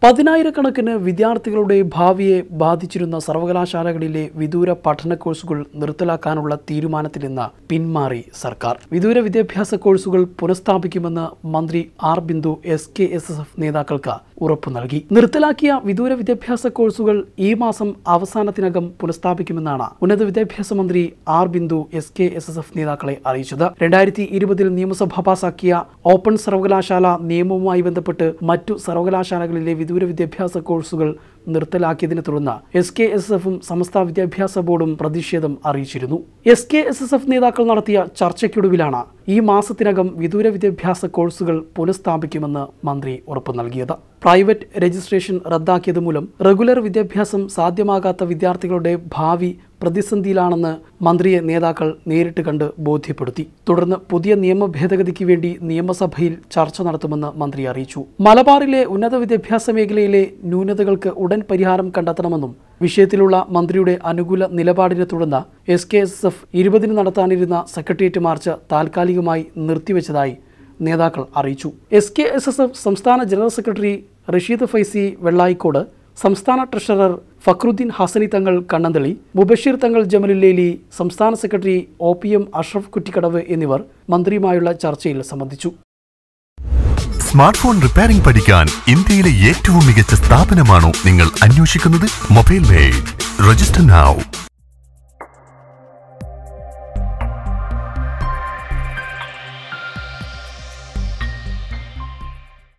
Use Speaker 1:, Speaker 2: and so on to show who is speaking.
Speaker 1: പതിനായിരക്കണക്കിന് വിദ്യാർത്ഥികളുടെ ഭാവിയെ ബാധിച്ചിരുന്ന സർവകലാശാലകളിലെ വിദൂര പഠന കോഴ്സുകൾ നിർത്തലാക്കാനുള്ള തീരുമാനത്തിൽ നിന്ന് പിന്മാറി സർക്കാർ വിദൂര വിദ്യാഭ്യാസ കോഴ്സുകൾ പുനഃസ്ഥാപിക്കുമെന്ന് മന്ത്രി R Bindu S K S S F നേതാക്കൾക്ക് ഉറപ്പു നൽകി നിർത്തലാക്കിയ വിദൂര വിദ്യാഭ്യാസ കോഴ്സുകൾ ഈ മാസം അവസാനത്തിനകം പുനഃസ്ഥാപിക്കുമെന്നാണ് ഉന്നത വിദ്യാഭ്യാസ മന്ത്രി R Bindu S K S S F നേതാക്കളെ അറിയിച്ചത് രണ്ടായിരത്തി ഇരുപതിൽ നിയമസഭ പാസാക്കിയ ഓപ്പൺ സർവകലാശാല നിയമവുമായി ബന്ധപ്പെട്ട് മറ്റു സർവകലാശാലകളിലെ വിദൂര വിദ്യാഭ്യാസ കോഴ്സുകൾ നിർത്തലാക്കിയതിനെ തുടർന്ന് എസ് കെ എസ് എഫും സമസ്ത വിദ്യാഭ്യാസ ബോർഡും പ്രതിഷേധം അറിയിച്ചിരുന്നു S K S S F നേതാക്കൾ നടത്തിയ ചർച്ചയ്ക്കൊടുവിലാണ് ഈ മാസത്തിനകം വിദൂര വിദ്യാഭ്യാസ കോഴ്സുകൾ പുനഃസ്ഥാപിക്കുമെന്ന് മന്ത്രി ഉറപ്പു നൽകിയത് പ്രൈവറ്റ് രജിസ്ട്രേഷൻ റദ്ദാക്കിയത് മൂലം റെഗുലർ വിദ്യാഭ്യാസം സാധ്യമാകാത്ത വിദ്യാർത്ഥികളുടെ ഭാവി പ്രതിസന്ധിയിലാണെന്ന് മന്ത്രിയെ നേതാക്കൾ നേരിട്ട് കണ്ട് ബോധ്യപ്പെടുത്തി തുടർന്ന് പുതിയ നിയമ ഭേദഗതിക്ക് വേണ്ടി നിയമസഭയിൽ ചർച്ച നടത്തുമെന്ന് മന്ത്രി അറിയിച്ചു മലബാറിലെ ഉന്നത വിദ്യാഭ്യാസ മേഖലയിലെ ന്യൂനതകൾക്ക് ഉടൻ പരിഹാരം കണ്ടെത്തണമെന്നും വിഷയത്തിലുള്ള മന്ത്രിയുടെ അനുകൂല നിലപാടിനെ തുടർന്ന് എസ് കെ എസ് എഫ് ഇരുപതിന് നടത്താനിരുന്ന സെക്രട്ടേറിയറ്റ് മാർച്ച് താൽക്കാലികമായി നിർത്തിവെച്ചതായി നേതാക്കൾ അറിയിച്ചു S K S S F സംസ്ഥാന ജനറൽ സെക്രട്ടറി റഷീദ് ഫൈസി വെള്ളായിക്കോട് സംസ്ഥാന ട്രഷറർ ഫക്രുദ്ദീൻ ഹസനി തങ്ങൾ കണ്ണന്തളി മുബഷീർ തങ്ങൾ ജമലുല്ലേലി സംസ്ഥാന secretary O P M Ashraf Kuttikkadavu എന്നിവർ മന്ത്രിയുമായുള്ള ചർച്ചയിൽ സംബന്ധിച്ചു
Speaker 2: സ്മാർട്ട് ഫോൺ റിപ്പയറിംഗ് പഠിക്കാൻ ഇന്ത്യയിലെ ഏറ്റവും മികച്ച സ്ഥാപനമാണോ നിങ്ങൾ അന്വേഷിക്കുന്നത് മൊബൈൽ മെയ്ഡ് രജിസ്റ്റർ നൗ